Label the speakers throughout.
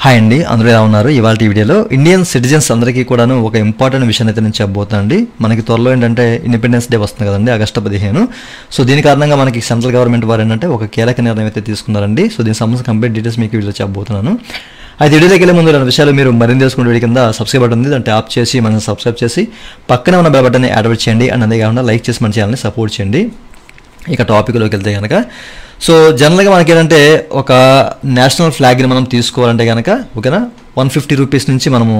Speaker 1: hi అండి అందరూ ఎలా ఉన్నారు ఇవాళ వీడియోలో ఇండియన్ సిటిజన్స్ అందరికీ కూడాను ఒక ఇంపార్టెంట్ విషయం అయితే నేను చెప్పబోతానండి మనకి త్వరలో ఏంటంటే ఇండిపెండెన్స్ డే వస్తుంది కదండి ఆగస్టు పదిహేను సో దీని కారణంగా మనకి సెంట్రల్ గవర్నమెంట్ వారు ఏంటంటే ఒక కీలక నిర్ణయం అయితే తీసుకున్నారండి సో దీనికి సంబంధించిన కంప్లీట్ డీటెయిల్స్ మీకు వీడియో చెప్పబోతున్నాను అయితే వీడియోకి వెళ్ళే ముందు రెండు విషయాలు మీరు మరింత తెలుసుకునే వీడియో కింద సబ్స్క్రైబ్ బటన్ ఉంది దాన్ని ట్యాప్ చేసి మనం సబ్స్క్రైబ్ చేసి పక్కన ఉన్న బెల్ బటన్ని యాడ్ చేయండి అండ్ అదే కాకుండా లైక్ చేసి మన ఛానల్ని సపోర్ట్ చేయండి ఇక టాపిక్లోకి వెళ్తే కనుక సో జనరల్గా మనకి ఏంటంటే ఒక నేషనల్ ఫ్లాగ్ని మనం తీసుకోవాలంటే కనుక ఓకేనా వన్ ఫిఫ్టీ రూపీస్ నుంచి మనము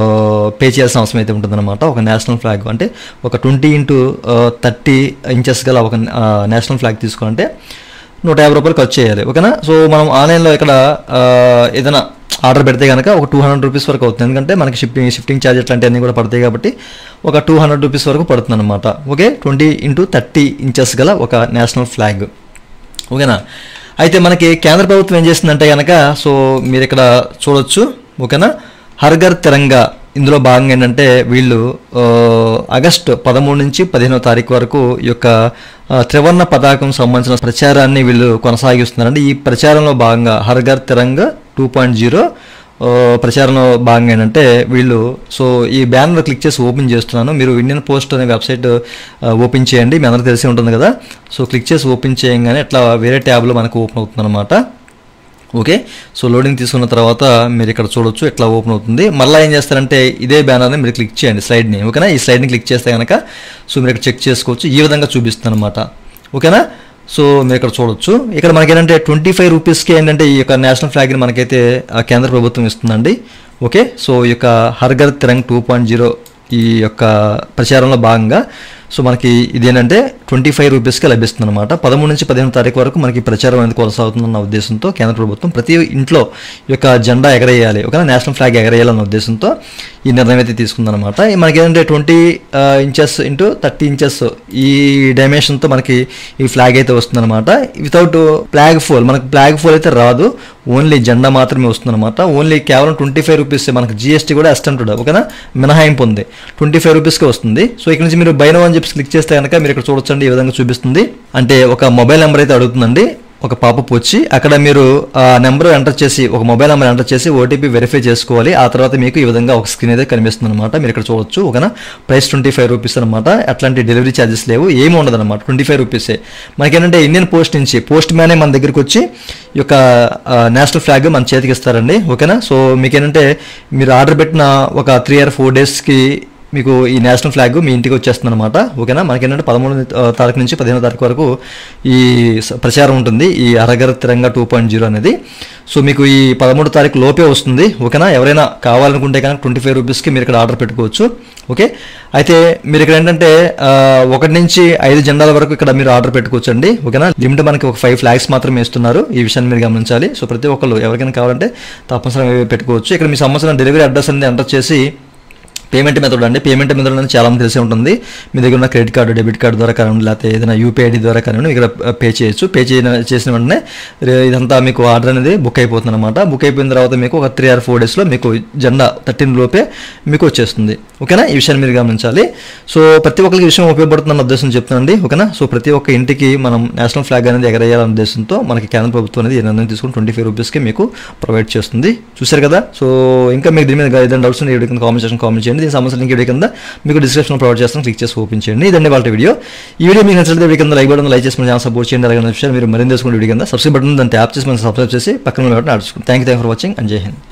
Speaker 1: పే చేయాల్సిన అవసరం అయితే ఉంటుందన్నమాట ఒక నేషనల్ ఫ్లాగ్ అంటే ఒక ట్వంటీ ఇంటూ థర్టీ ఇంచెస్ గల ఒక నేషనల్ ఫ్లాగ్ తీసుకోవాలంటే నూట యాభై రూపాయలు ఖర్చు చేయాలి ఓకేనా సో మనం ఆన్లైన్లో ఇక్కడ ఆ, ఏదైనా ఆర్డర్ పెడితే కనుక ఒక టూ హండ్రెడ్ రూపీస్ వరకు అవుతుంది ఎందుకంటే మనకి షిప్పింగ్ షిఫ్టింగ్ ఛార్జ్ అట్లాంటివన్నీ కూడా పడతాయి కాబట్టి ఒక టూ హండ్రెడ్ రూపీస్ వరకు పడుతుంది అనమాట okay twenty into thirty inches గల ఒక నేషనల్ ఫ్లాగ్ ఓకేనా అయితే మనకి కేంద్ర ప్రభుత్వం ఏం చేస్తుందంటే కనుక సో మీరు ఇక్కడ చూడొచ్చు ఓకేనా హర్ఘర్ తిరంగా ఇందులో భాగంగా ఏంటంటే వీళ్ళు ఆ, ఆగస్టు పదమూడు నుంచి పదిహేనో తారీఖు వరకు ఈ యొక్క ఆ, త్రివర్ణ పతాకం సంబంధించిన ప్రచారాన్ని వీళ్ళు కొనసాగిస్తున్నారండి ఈ ప్రచారంలో భాగంగా హర్ఘర్ తిరంగా టూ పాయింట్ జీరో ప్రచారంలో భాగంగా ఏంటంటే వీళ్ళు సో ఈ బ్యానర్ క్లిక్ చేసి ఓపెన్ చేస్తున్నాను మీరు ఇండియన్ పోస్ట్ అనే వెబ్సైట్ ఆ, ఓపెన్ చేయండి మీ అందరికీ తెలిసి ఉంటుంది కదా సో క్లిక్ చేసి ఓపెన్ చేయగానే ఇట్లా వేరే ట్యాబ్లో మనకు ఓపెన్ అవుతుంది అనమాట ఓకే సో లోడింగ్ తీసుకున్న తర్వాత మీరు ఇక్కడ చూడొచ్చు ఇట్లా ఓపెన్ అవుతుంది మళ్ళీ ఏం చేస్తారంటే ఇదే బ్యానర్ని మీరు క్లిక్ చేయండి స్లైడ్ని ఓకేనా ఈ స్లైడ్ని క్లిక్ చేస్తే కనుక సో మీరు ఇక్కడ చెక్ చేసుకోవచ్చు ఈ విధంగా చూపిస్తుంది అనమాట ఓకేనా సో మీరు ఇక్కడ చూడొచ్చు ఇక్కడ మనకి ఏంటంటే ట్వంటీ ఫైవ్ రూపీస్కి ఏంటంటే ఈ యొక్క నేషనల్ ఫ్లాగ్ని మనకైతే ఆ కేంద్ర ప్రభుత్వం ఇస్తుందండి ఓకే సో ఈ యొక్క హర్ఘర్ తిరంగ్ టూ పాయింట్ జీరో ఈ యొక్క ప్రచారంలో భాగంగా సో మనకి ఇదేంటంటే ట్వంటీ ఫైవ్ రూపీస్కి లభిస్తుంది అనమాట పదమూడు నుంచి పదిహేను తారీఖు వరకు మనకి ప్రచారం అనేది కొనసాగుతుందన్న ఉద్దేశంతో కేంద్ర ప్రభుత్వం ప్రతి ఇంట్లో ఈ యొక్క జెండా ఎగరేయాలి ఒక నేషనల్ ఫ్లాగ్ ఎగరేయాలన్న ఉద్దేశంతో ఈ నిర్ణయం అయితే తీసుకుందనమాట మనకి ఏంటంటే twenty inches into thirty inches ఈ డైమెన్షన్తో మనకి ఈ ఫ్లాగ్ అయితే వస్తుందన్నమాట వితౌట్ ఫ్లాగ్ ఫోల్ మనకి ఫ్లాగ్ ఫోల్ అయితే రాదు ఓన్లీ జెండా మాత్రమే వస్తుందన్నమాట ఓన్లీ కేవలం ట్వంటీ ఫైవ్ రూపీస్ మనకి జిఎస్టీ కూడా అస్టెంటెడ్ ఓకేనా మినహాయింపు ఉంది ట్వంటీ ఫైవ్ రూపీస్కి వస్తుంది సో ఇక్కడ నుంచి మీరు బైనో అని చెప్పి క్లిక్ చేస్తే కనుక మీరు ఇక్కడ చూడొచ్చండి ఈ విధంగా చూపిస్తుంది అంటే ఒక మొబైల్ నెంబర్ అయితే అడుగుతుందండి ఒక పాపప్ వచ్చి అక్కడ మీరు ఆ నెంబర్ ఎంటర్ చేసి ఒక మొబైల్ నెంబర్ ఎంటర్ చేసి ఓటీపీ వెరిఫై చేసుకోవాలి ఆ తర్వాత మీకు ఈ విధంగా ఒక స్క్రీన్ అయితే కనిపిస్తుంది అనమాట మీరు ఇక్కడ చూడొచ్చు ఓకేనా ప్రైస్ ట్వంటీ ఫైవ్ రూపీస్ అనమాట అట్లాంటి డెలివరీ ఛార్జెస్ లేవు ఏమి ఉండదు అనమాట ట్వంటీ ఫైవ్ రూపీసే మనకేంటంటే ఇండియన్ పోస్ట్ నుంచి పోస్ట్ మ్యానే మన దగ్గరికి వచ్చి ఈ యొక్క నేషనల్ ఫ్లాగ్ మన చేతికి ఇస్తారండి ఓకేనా సో మీకు ఏంటంటే మీరు ఆర్డర్ పెట్టిన ఒక త్రీ ఆర్ ఫోర్ డేస్కి మీకు ఈ నేషనల్ ఫ్లాగ్ మీ ఇంటికి వచ్చేస్తుంది అనమాట ఓకేనా మనకి ఏంటంటే పదమూడు ఆ, తారీఖు నుంచి పదిహేను తారీఖు వరకు ఈ స- ప్రచారం ఉంటుంది ఈ అరగర తిరంగా టూ పాయింట్ జీరో అనేది సో మీకు ఈ పదమూడు తారీఖు లోపే వస్తుంది ఓకేనా ఎవరైనా కావాలనుకుంటే కనుక ట్వంటీ ఫైవ్ రూపీస్కి మీరు ఇక్కడ ఆర్డర్ పెట్టుకోవచ్చు ఓకే అయితే మీరు ఇక్కడ ఏంటంటే ఆ, ఒకటి నుంచి ఐదు జెండాల వరకు ఇక్కడ మీరు ఆర్డర్ పెట్టుకోవచ్చు అండి ఓకేనా లిమిట్ మనకి ఒక ఫైవ్ ఫ్లాగ్స్ మాత్రమే ఇస్తున్నారు ఈ విషయాన్ని మీరు గమనించాలి సో ప్రతి ఒక్కళ్ళు ఎవరికైనా కావాలంటే తప్పనిసరిగా పెట్టుకోవచ్చు ఇక్కడ మీ సంవత్సరం డెలివరీ అడ్రస్ అనేది ఎంటర్ చేసి పేమెంట్ మెథడ్ అండి పేమెంట్ మెథడ్ అనేది చాలా మంది తెలిసే ఉంటుంది మీ దగ్గర ఉన్న క్రెడిట్ కార్డు డెబిట్ కార్డు ద్వారా కానివ్వండి లేకపోతే ఏదైనా యూపీఐడి ద్వారా కానివ్వండి ఇక్కడ పే చేయొచ్చు పే చేసిన చేసిన వెంటనే రే- ఇదంతా మీకు ఆర్డర్ అనేది బుక్ అయిపోతుంది అనమాట బుక్ అయిపోయిన తర్వాత మీకు ఒక త్రీ ఆర్ ఫోర్ డేస్లో మీకు జెండా థర్టీన్ లోపే మీకు వచ్చేస్తుంది ఓకేనా ఈ విషయాన్ని మీరు గమనించాలి సో ప్రతి ఒక్కరికి ఈ విషయం ఉపయోగపడుతుందన్న ఉద్దేశం చెప్తానండి ఓకేనా సో ప్రతి ఒక్క ఇంటికి మనం నేషనల్ ఫ్లాగ్ అనేది ఎగరేయాలన్న ఉద్దేశంతో మనకి కేంద్ర ప్రభుత్వం అనేది ఈ నిర్ణయం తీసుకుని ట్వంటీ ఫైవ్ రూపీస్కి మీకు ప్రొవైడ్ చేస్తుంది చూశారు కదా సో ఇంకా మీకు దీని మీద ఏదైనా డౌట్స్ ఉంటే ఈ వీడియో కింద కామెంట్ సెక్షన్ కామెంట్ చేయండి దీని సంబంధించిన లింక్ వీడియో కింద మీకు డిస్క్రిప్షన్ ప్రొవైడ్ చేస్తాను క్లిక్ చేసి ఓపెన్ చేయండి ఇదండి వాళ్ళ వీడియో ఈ వీడియో మీకు నచ్చితే వీడియో కింద లైక్ బటన్ లైక్ చేసి మన ఛానల్ సపోర్ట్ చేయండి అలాగే విషయాలు మీరు మరింత తెలుసుకునే వీడియో కింద సబ్స్క్రైబ్ బటన్ దాన్ని ట్యాప్ చేసి మనం సబ్స్క్రైబ్ చేసి పక్కన బటన్ ఆడుచుకోండి thank you thank for watching and Jai Hind